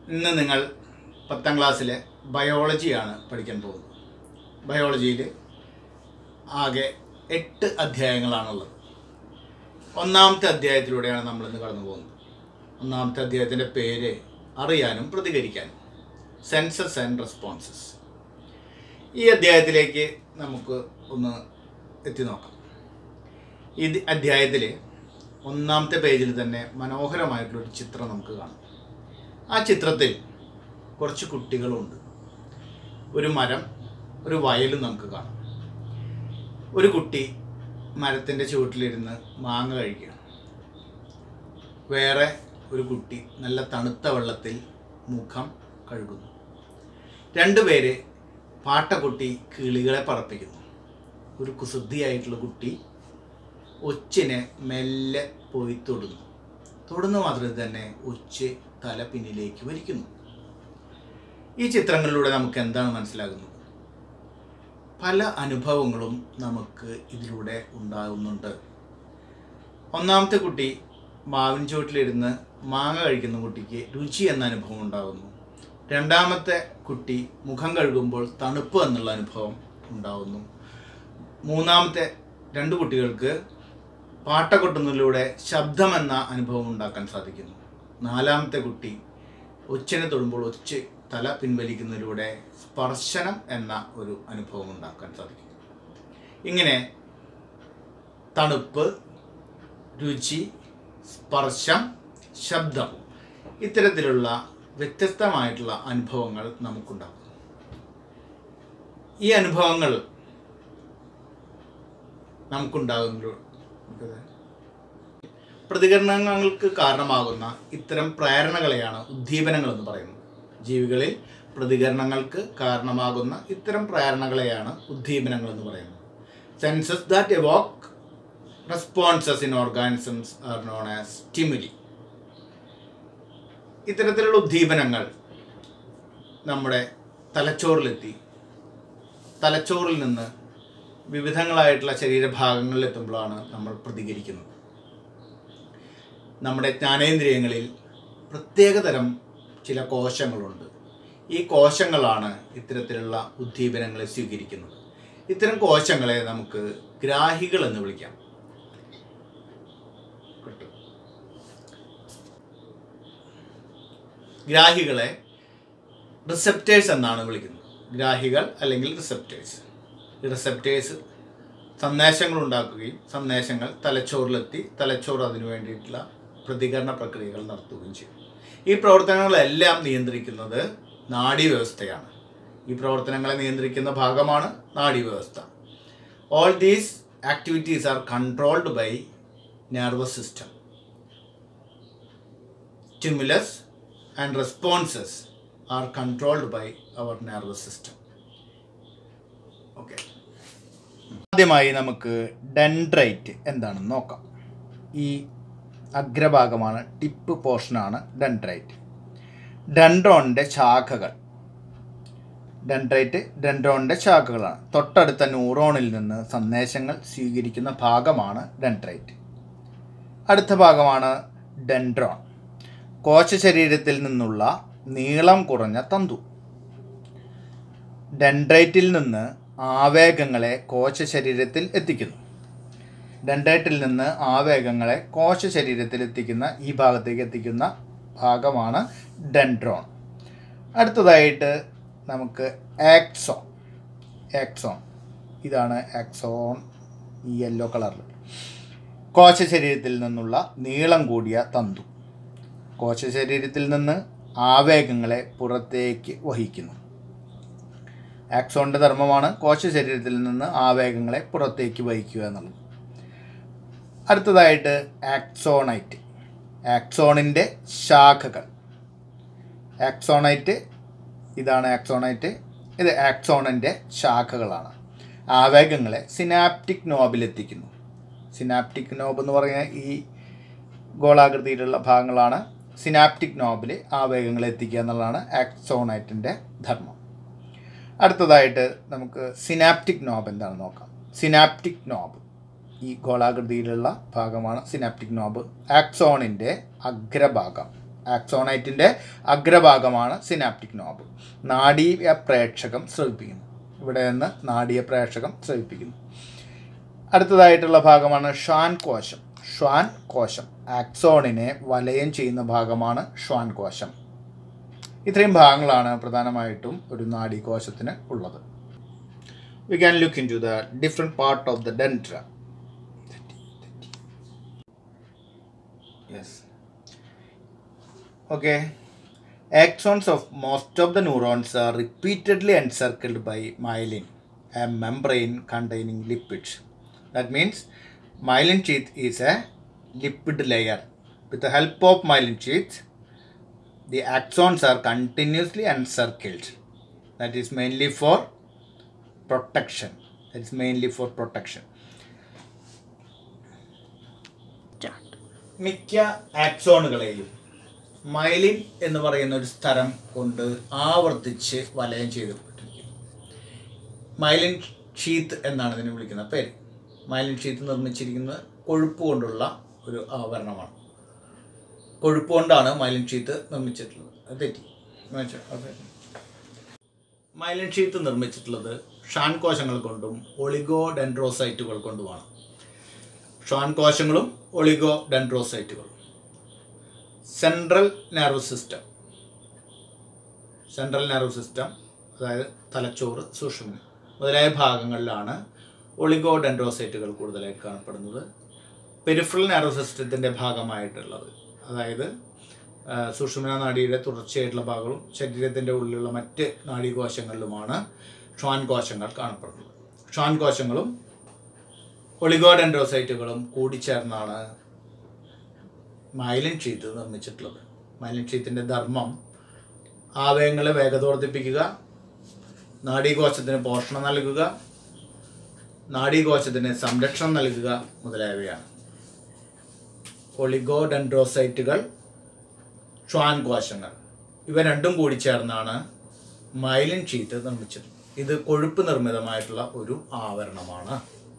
ഇന്ന് നിങ്ങൾ പത്താം ക്ലാസ്സിലെ ബയോളജിയാണ് പഠിക്കാൻ പോകുന്നത് ബയോളജിയിൽ ആകെ എട്ട് അധ്യായങ്ങളാണുള്ളത് ഒന്നാമത്തെ അധ്യായത്തിലൂടെയാണ് നമ്മൾ ഇന്ന് കടന്നു പോകുന്നത് ഒന്നാമത്തെ അധ്യായത്തിൻ്റെ പേര് അറിയാനും പ്രതികരിക്കാനും സെൻസസ് ആൻഡ് റെസ്പോൺസസ് ഈ അധ്യായത്തിലേക്ക് നമുക്ക് ഒന്ന് എത്തി നോക്കാം ഈ അധ്യായത്തിൽ ഒന്നാമത്തെ പേജിൽ തന്നെ മനോഹരമായിട്ടുള്ളൊരു ചിത്രം നമുക്ക് കാണാം ആ ചിത്രത്തിൽ കുറച്ച് കുട്ടികളുണ്ട് ഒരു മരം ഒരു വയലും നമുക്ക് കാണാം ഒരു കുട്ടി മരത്തിൻ്റെ ചുവട്ടിലിരുന്ന് മാങ്ങ കഴിക്കുകയാണ് വേറെ ഒരു കുട്ടി നല്ല തണുത്ത വെള്ളത്തിൽ മുഖം കഴുകുന്നു രണ്ടുപേര് പാട്ടക്കുട്ടി കിളികളെ പറപ്പിക്കുന്നു ഒരു കുസൃതിയായിട്ടുള്ള കുട്ടി ഒച്ചിനെ മെല്ലെ പോയി തൊടുന്നു തൊടുന്ന മാത്രമേ തന്നെ ഒച്ച് തല പിന്നിലേക്ക് വലിക്കുന്നു ഈ ചിത്രങ്ങളിലൂടെ നമുക്ക് എന്താണ് മനസ്സിലാകുന്നത് പല അനുഭവങ്ങളും നമുക്ക് ഇതിലൂടെ ഉണ്ടാകുന്നുണ്ട് ഒന്നാമത്തെ കുട്ടി മാവിൻ ചുവട്ടിലിരുന്ന് മാങ്ങ കഴിക്കുന്ന കുട്ടിക്ക് രുചി എന്ന അനുഭവം ഉണ്ടാകുന്നു രണ്ടാമത്തെ കുട്ടി മുഖം കഴുകുമ്പോൾ തണുപ്പ് എന്നുള്ള അനുഭവം ഉണ്ടാകുന്നു മൂന്നാമത്തെ രണ്ട് കുട്ടികൾക്ക് പാട്ട കൊട്ടുന്നതിലൂടെ ശബ്ദമെന്ന അനുഭവം ഉണ്ടാക്കാൻ സാധിക്കുന്നു നാലാമത്തെ കുട്ടി ഒച്ചിനെ തൊടുമ്പോൾ ഒച്ച് തല പിൻവലിക്കുന്നതിലൂടെ സ്പർശനം എന്ന ഒരു അനുഭവം ഉണ്ടാക്കാൻ സാധിക്കും ഇങ്ങനെ തണുപ്പ് രുചി സ്പർശം ശബ്ദം ഇത്തരത്തിലുള്ള വ്യത്യസ്തമായിട്ടുള്ള അനുഭവങ്ങൾ നമുക്കുണ്ടാകും ഈ അനുഭവങ്ങൾ നമുക്കുണ്ടാകുന്ന പ്രതികരണങ്ങൾക്ക് കാരണമാകുന്ന ഇത്തരം പ്രേരണകളെയാണ് ഉദ്ദീപനങ്ങൾ എന്ന് പറയുന്നത് ജീവികളിൽ പ്രതികരണങ്ങൾക്ക് കാരണമാകുന്ന ഇത്തരം പ്രേരണകളെയാണ് ഉദ്ദീപനങ്ങൾ എന്ന് പറയുന്നത് senses that evoke responses in organisms are known as stimuli ഇത്തരത്തിലുള്ള ഉദ്ദീപനങ്ങൾ നമ്മുടെ തലച്ചോറിലെത്തി തലച്ചോറിൽ നിന്ന് വിവിധങ്ങളായിട്ടുള്ള ശരീരഭാഗങ്ങളിൽ എത്തുമ്പോഴാണ് നമ്മൾ പ്രതികരിക്കുന്നത് നമ്മുടെ ജ്ഞാനേന്ദ്രിയങ്ങളിൽ പ്രത്യേകതരം ചില കോശങ്ങളുണ്ട് ഈ കോശങ്ങളാണ് ഇത്തരത്തിലുള്ള ഉദ്ദീപനങ്ങളെ സ്വീകരിക്കുന്നത് ഇത്തരം കോശങ്ങളെ നമുക്ക് ഗ്രാഹികൾ എന്ന് വിളിക്കാം കിട്ടും. ഗ്രാഹികളെ റിസെപ്റ്റേഴ്സ് എന്നാണ് വിളിക്കുന്നത് ഗ്രാഹികൾ അല്ലെങ്കിൽ റിസെപ്റ്റേഴ്സ് ഈ റിസെപ്റ്റേഴ്സ് സന്ദേശങ്ങൾ ഉണ്ടാക്കുകയും സന്ദേശങ്ങൾ തലച്ചോറിലെത്തി തലച്ചോറ് അതിനു വേണ്ടിയിട്ടുള്ള പ്രതികരണ പ്രക്രിയകൾ നടത്തുകയും ചെയ്യും ഈ പ്രവർത്തനങ്ങളെല്ലാം നിയന്ത്രിക്കുന്നത് നാഡീവ്യവസ്ഥയാണ് ഈ പ്രവർത്തനങ്ങളെ നിയന്ത്രിക്കുന്ന ഭാഗമാണ് നാഡീവ്യവസ്ഥ all these activities are controlled by nervous system stimulus and responses are controlled by our nervous system okay ആദ്യമായി നമുക്ക് ഡെൻഡ്രൈറ്റ് എന്താണെന്ന് നോക്കാം ഈ അഗ്രഭാഗമാണ് ടിപ്പ് പോർഷനാണ് ഡെൻഡ്രൈറ്റ് ഡെൻഡ്രോണിൻ്റെ ശാഖകൾ ഡെൻഡ്രൈറ്റ് ഡെൻഡ്രോണിൻ്റെ ശാഖകളാണ് തൊട്ടടുത്ത ന്യൂറോണിൽ നിന്ന് സന്ദേശങ്ങൾ സ്വീകരിക്കുന്ന ഭാഗമാണ് ഡെൻഡ്രൈറ്റ് അടുത്ത ഭാഗമാണ് ഡെൻഡ്രോൺ കോശ ശരീരത്തിൽ നിന്നുള്ള നീളം കുറഞ്ഞ തന്തു ഡെൻഡ്രൈറ്റിൽ നിന്ന് ആവേഗങ്ങളെ കോശ ശരീരത്തിൽ എത്തിക്കുന്നു ഡെൻഡ്രൈറ്റിൽ നിന്ന് ആവേഗങ്ങളെ കോശ ശരീരത്തിൽ എത്തിക്കുന്ന ഈ ഭാഗത്തേക്ക് എത്തിക്കുന്ന ഭാഗമാണ് ഡെൻഡ്രോൺ അടുത്തതായിട്ട് നമുക്ക് ആക്സോൺ ആക്സോൺ ഇതാണ് ആക്സോൺ ഈ യെല്ലോ കളറിൽ കോശ ശരീരത്തിൽ നിന്നുള്ള നീളം കൂടിയ തന്തു കോശ ശരീരത്തിൽ നിന്ന് ആവേഗങ്ങളെ പുറത്തേക്ക് വഹിക്കുന്നു ആക്സോണിൻ്റെ ധർമ്മമാണ് കോശ ശരീരത്തിൽ നിന്ന് ആവേഗങ്ങളെ പുറത്തേക്ക് വഹിക്കുക എന്നുള്ളത് അടുത്തതായിട്ട് ആക്സോണൈറ്റ് ആക്സോണിൻ്റെ ശാഖകൾ ആക്സോണൈറ്റ് ഇതാണ് ആക്സോണൈറ്റ് ഇത് ആക്സോണിൻ്റെ ശാഖകളാണ് ആവേഗങ്ങളെ സിനാപ്റ്റിക് നോബിലെത്തിക്കുന്നു സിനാപ്റ്റിക് നോബ് എന്ന് പറയുന്ന ഈ ഗോളാകൃതിയിലുള്ള ഭാഗങ്ങളാണ് സിനാപ്റ്റിക് നോബിൽ ആവേഗങ്ങളെ എത്തിക്കുക എന്നുള്ളതാണ് ആക്സോണൈറ്റിൻ്റെ ധർമ്മം അടുത്തതായിട്ട് നമുക്ക് സിനാപ്റ്റിക് നോബ് എന്താണെന്ന് നോക്കാം സിനാപ്റ്റിക് നോബ് ഈ ഗോളാകൃതിയിലുള്ള ഭാഗമാണ് സിനാപ്റ്റിക് നോബ് ആക്സോണിൻ്റെ അഗ്രഭാഗം ആക്സോണൈറ്റിൻ്റെ അഗ്രഭാഗമാണ് സിനാപ്റ്റിക് നോബ് നാഡീയ പ്രേക്ഷകം ശ്രവിപ്പിക്കുന്നു ഇവിടെ നിന്ന് നാഡീയ പ്രേക്ഷകം ശ്രവിപ്പിക്കുന്നു അടുത്തതായിട്ടുള്ള ഭാഗമാണ് ഷ്വാൻ കോശം ഷ്വാൻ കോശം ആക്സോണിനെ വലയം ചെയ്യുന്ന ഭാഗമാണ് ഷ്വാൻ കോശം ഇത്രയും ഭാഗങ്ങളാണ് പ്രധാനമായിട്ടും ഒരു നാഡീകോശത്തിന് ഉള്ളത് we can look in to the different part of the dendra yes okay Axons of most of the neurons are repeatedly encircled by myelin, a membrane containing lipids. That means myelin sheath is a lipid layer. With the help of myelin sheath, the axons are continuously encircled. That is mainly for protection. That is mainly for protection. മിക്ക ആക്സോണുകളെയും myelin എന്ന് പറയുന്ന ഒരു സ്ഥലം കൊണ്ട് ആവർത്തിച്ച് വലയം ചെയ്തിട്ടിരിക്കും myelin sheath എന്നാണ് ഇതിനെ വിളിക്കുന്ന പേര് മൈലിൻ ഷീത്ത് നിർമ്മിച്ചിരിക്കുന്നത് കൊഴുപ്പ് കൊണ്ടുള്ള ഒരു ആവരണമാണ് കൊഴുപ്പ് കൊണ്ടാണ് മൈലിൻ ഷീത്ത് നിർമ്മിച്ചിട്ടുള്ളത് അത് തെറ്റി ഓക്കെ മൈലിൻ ഷീത്ത് നിർമ്മിച്ചിട്ടുള്ളത് ഷാൻ കോശങ്ങൾ കൊണ്ടും ഒളിഗോ ഡെൻഡ്രോസൈറ്റുകൾ കൊണ്ടുമാണ് ഷാൻ കോശങ്ങളും ഒളിഗോ ഡെൻഡ്രോസൈറ്റുകളും central nerve system central nerve system അതായത് തലച്ചോറ് സുഷുമ്ന മുതലായ ഭാഗങ്ങളിലാണ് ഒളിഗോ ഡെൻഡ്രോസൈറ്റുകൾ കൂടുതലായി കാണപ്പെടുന്നത് പെരിഫറൽ നെർവ് സിസ്റ്റത്തിൻ്റെ ഭാഗമായിട്ടുള്ളത് അതായത് ആ, സുഷുമ്ന നാഡിയുടെ തുടർച്ചയായിട്ടുള്ള ഭാഗങ്ങളും ശരീരത്തിൻ്റെ ഉള്ളിലുള്ള മറ്റ് നാഡീകോശങ്ങളിലുമാണ് ഷ്വാൻ കോശങ്ങൾ കാണപ്പെടുന്നത് ഷ്വാൻ കോശങ്ങളും ഒളിഗോ ഡെൻഡ്രോസൈറ്റുകളും കൂടിച്ചേർന്നാണ് മൈലിൻ ഷീത്ത് നിർമ്മിച്ചിട്ടുള്ളത് മൈലിൻ ഷീത്തിൻ്റെ ധർമ്മം ആവയങ്ങളെ വേഗത വർദ്ധിപ്പിക്കുക നാഡീകോശത്തിന് പോഷണം നൽകുക നാഡീകോശത്തിന് സംരക്ഷണം നൽകുക മുതലായവയാണ് ഒളിഗോ ഡെൻഡ്രോസൈറ്റുകൾ ഷ്വാൻ കോശങ്ങൾ ഇവ രണ്ടും കൂടി ചേർന്നാണ് മൈലിൻ ഷീറ്റ് നിർമ്മിച്ചത് ഇത് കൊഴുപ്പ് നിർമ്മിതമായിട്ടുള്ള ഒരു ആവരണമാണ്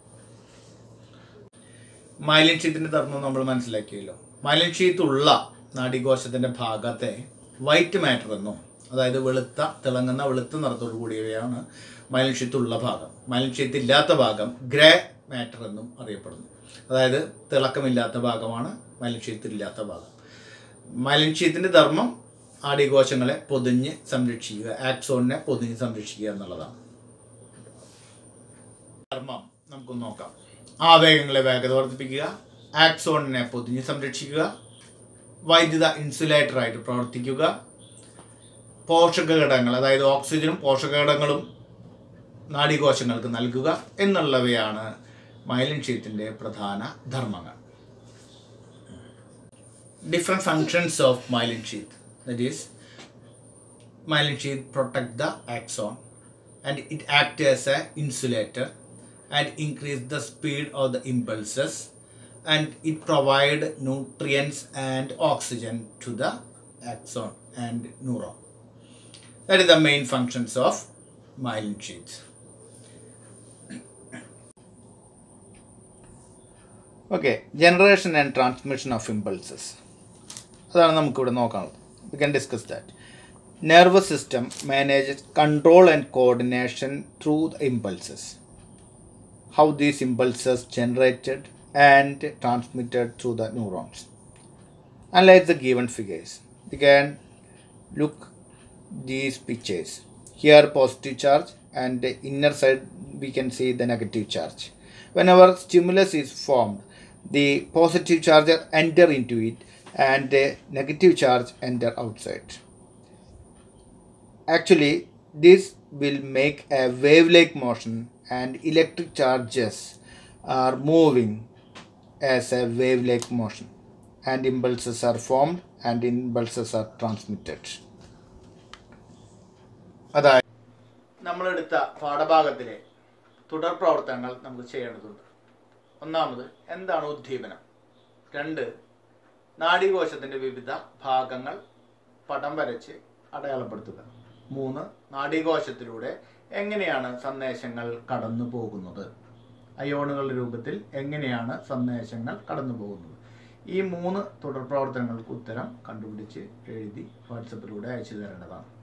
മൈലിൻ ഷീത്തിൻ്റെ ധർമ്മം നമ്മൾ മനസ്സിലാക്കിയല്ലോ മൈലിൻ ഷീത്ത് ഉള്ള നാഡീകോശത്തിൻ്റെ ഭാഗത്തെ വൈറ്റ് മാറ്റർ എന്നും അതായത് വെളുത്ത തിളങ്ങുന്ന വെളുത്ത നിറത്തോടു കൂടിയവയാണ് മൈലിൻ ഷീത്ത് ഉള്ള ഭാഗം മൈലിൻ ഷീത്ത് ഇല്ലാത്ത ഭാഗം ഗ്രേ മാറ്റർ എന്നും അറിയപ്പെടുന്നു അതായത് തിളക്കമില്ലാത്ത ഭാഗമാണ് മൈലിൻ ഷീത്ത് ഇല്ലാത്ത ഭാഗം മൈലിൻ ഷീത്തിൻ്റെ ധർമ്മം ആടികോശങ്ങളെ പൊതിഞ്ഞ് സംരക്ഷിക്കുക ആക്സോണിനെ പൊതിഞ്ഞ് സംരക്ഷിക്കുക എന്നുള്ളതാണ് ധർമ്മം നമുക്ക് നോക്കാം ആവേഗങ്ങളെ വേഗത വർദ്ധിപ്പിക്കുക ആക്സോണിനെ പൊതിഞ്ഞ് സംരക്ഷിക്കുക വൈദ്യുത ഇൻസുലേറ്ററായിട്ട് പ്രവർത്തിക്കുക പോഷകഘടകങ്ങൾ അതായത് ഓക്സിജനും പോഷകഘടകങ്ങളും നാഡീകോശങ്ങൾക്ക് നൽകുക എന്നുള്ളവയാണ് മൈലിൻ ഷീറ്റിൻ്റെ പ്രധാന ധർമ്മങ്ങൾ different functions of myelin sheath that is myelin sheath protect the axon and it act as a insulator and increase the speed of the impulses and it provide nutrients and oxygen to the axon and neuron that is the main functions of myelin sheath okay generation and transmission of impulses അതാണ് നമുക്കിവിടെ നോക്കാനുള്ളത് we can discuss that nervous system manages control and coordination through the impulses how these impulses generated and transmitted through the neurons Analyze the given figures. We can look these pictures. Here positive charge and the inner side we can see the negative charge. Whenever stimulus is formed, the positive charge enter into it and the negative charge enter outside. Actually, this will make a wave-like motion and electric charges are moving as a wave-like motion and impulses are formed and impulses are transmitted. അതായത് നമ്മളെടുത്ത പാഠഭാഗത്തിലെ തുടർ പ്രവർത്തനങ്ങൾ നമുക്ക് ചെയ്യേണ്ടതുണ്ട് ഒന്നാമത് എന്താണ് ഉദ്ദീപനം രണ്ട് നാഡീകോശത്തിൻ്റെ വിവിധ ഭാഗങ്ങൾ പടം വരച്ച് അടയാളപ്പെടുത്തുക മൂന്ന് നാഡീകോശത്തിലൂടെ എങ്ങനെയാണ് സന്ദേശങ്ങൾ കടന്നു പോകുന്നത് അയോണുകളുടെ രൂപത്തിൽ എങ്ങനെയാണ് സന്ദേശങ്ങൾ കടന്നു പോകുന്നത് ഈ മൂന്ന് തുടർ പ്രവർത്തനങ്ങൾക്ക് ഉത്തരം കണ്ടുപിടിച്ച് എഴുതി വാട്സപ്പിലൂടെ അയച്ചു തരേണ്ടതാണ്